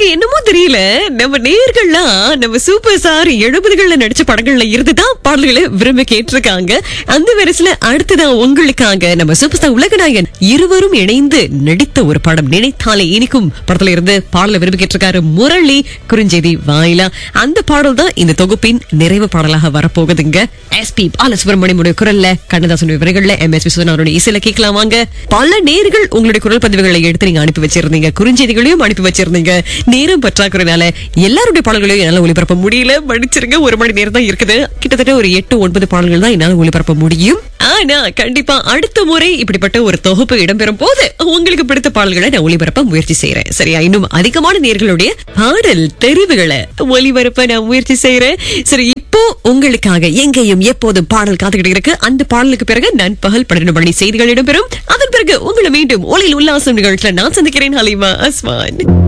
என்னமோ தெரியல நம்ம நேர்கள்லாம் நம்ம சூப்பர் ஸ்டார் எழுபதுகள்ல நடிச்ச படங்கள்ல இருந்துதான் பாடல்களை விரும்பி கேட்டிருக்காங்க அந்த வரிசையில அடுத்ததான் உங்களுக்காக நம்ம சூப்பர் ஸ்டார் உலகநாயகன் இருவரும் இணைந்து நடித்த ஒரு படம் நினைத்தாலே இனிக்கும் படத்துல இருந்து பாடலை விரும்பி கேட்டிருக்காரு முரளி குறுஞ்செய்தி வாயிலா அந்த பாடல் தான் இந்த தொகுப்பின் நிறைவு பாடலாக வரப்போகுதுங்க எஸ்பி பாலசுப்ரமணியமுடைய குரல்ல கண்ணதாசன் விவரங்கள்ல எம் எஸ் விஸ்வநாதனுடைய இசையில கேட்கலாம் வாங்க பல நேர்கள் உங்களுடைய குரல் பதிவுகளை எடுத்து நீங்க அனுப்பி வச்சிருந்தீங்க குறுஞ்செய்திகளையும் அனுப்பி வச்சிருந்தீங்க நேரம் பற்றாக்குறைனால எல்லாருடைய பாடல்களையும் என்னால ஒளிபரப்ப முடியல மன்னிச்சிருங்க ஒரு மணி நேரம் தான் இருக்குது கிட்டத்தட்ட ஒரு எட்டு ஒன்பது பாடல்கள் தான் என்னால ஒளிபரப்ப முடியும் ஆனா கண்டிப்பா அடுத்த முறை இப்படிப்பட்ட ஒரு தொகுப்பு இடம்பெறும் போது உங்களுக்கு பிடித்த பாடல்களை நான் ஒளிபரப்ப முயற்சி செய்யறேன் சரியா இன்னும் அதிகமான நேர்களுடைய பாடல் தெரிவுகளை ஒளிபரப்ப நான் முயற்சி செய்யறேன் சரி இப்போ உங்களுக்காக எங்கேயும் எப்போதும் பாடல் காத்துக்கிட்டு இருக்கு அந்த பாடலுக்கு பிறகு நண்பகல் பன்னிரண்டு மணி செய்திகள் இடம்பெறும் அதன் பிறகு உங்களை மீண்டும் ஒளியில் உல்லாசம் நிகழ்ச்சியில நான் சந்திக்கிறேன் ஹலிமா அஸ்வான்